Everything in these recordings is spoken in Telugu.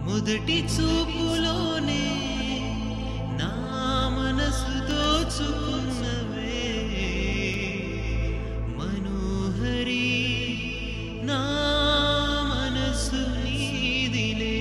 మొదటి చూపులోనే నా మనసు దోచుకున్నవే మనోహరి నా మనసు నీదిలే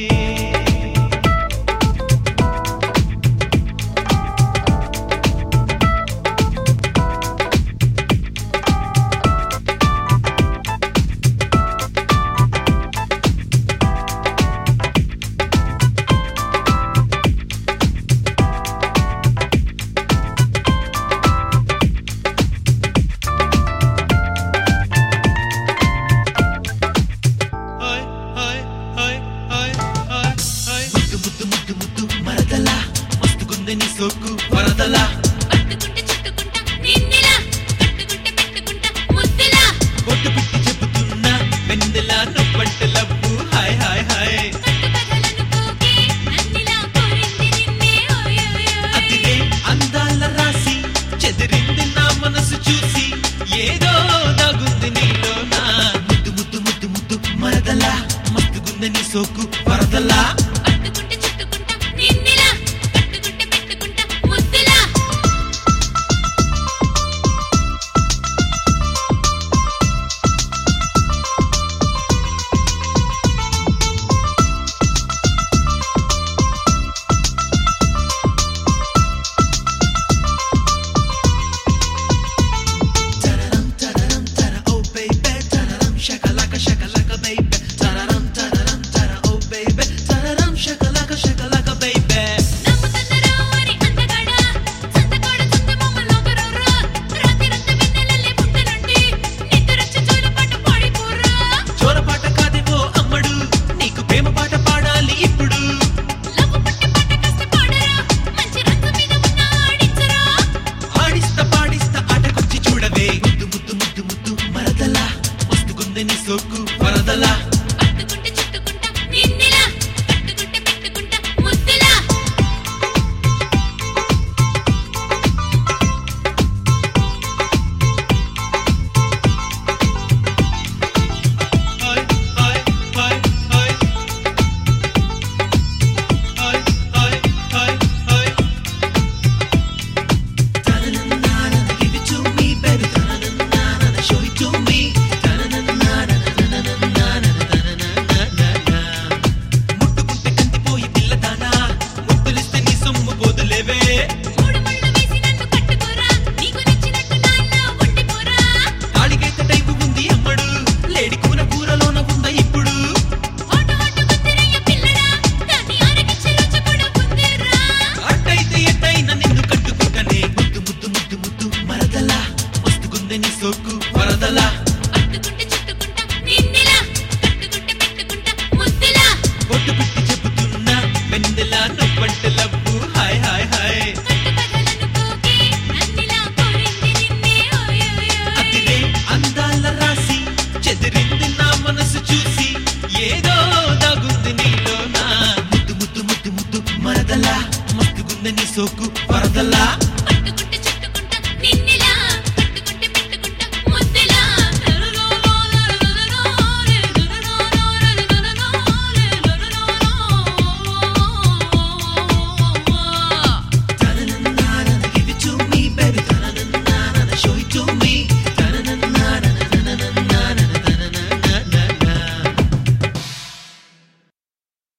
హాయ్ హాయ్ హాయ్ హాయ్ హాయ్ హాయ్ ముద్దు ముద్దు ముద్దు ముద్దు మరదలా మస్తుగుంది నీ సోకు వరదలా పట్టుకుంటే చుట్టుకుంటా నిన్నెలా కట్టుకుంటే పెట్టుకుంటా ముద్దులా కొట్టు పిట్టి చెబుతున్నా వెన్నెలా నువ్వంటే లవ్వు హాయ్ హాయ్ హాయ్ కట్టు కథలను పోకి నన్నిలా కోరింది నిన్నే ఓయోయో అదిరే అందాల రాసి చెదిరింది నా మనసు చూసి ఏదో దాగుంది నీలో నా ముద్దు ముద్దు ముద్దు ముద్దు మరదలా మస్తుగుంది నీ సోకు వరదలా పట్టుకుంటే చుట్టుకుంటా నిన్నెలా కట్టుకుంటే పెట్టుకుంటా ముద్దులా Tararam, tararam, tara, oh baby. Tararam, shakalaka, shakalaka, baby. Tararam, tararam, tara, oh baby. Tararam, shakalaka, shakalaka, baby. నమ్ముతున్నారా అని అందగాడా సంతకోడ చుట్ట మమ్మల్ని ఒకరోరా రాత్రిరంతా వెన్నెలల్లే పుట్టనుండి నిద్రొచ్చి చూల పాట పాడిపోరా జోరపాట కాదేవో అమ్మడు నీకు ప్రేమ పాట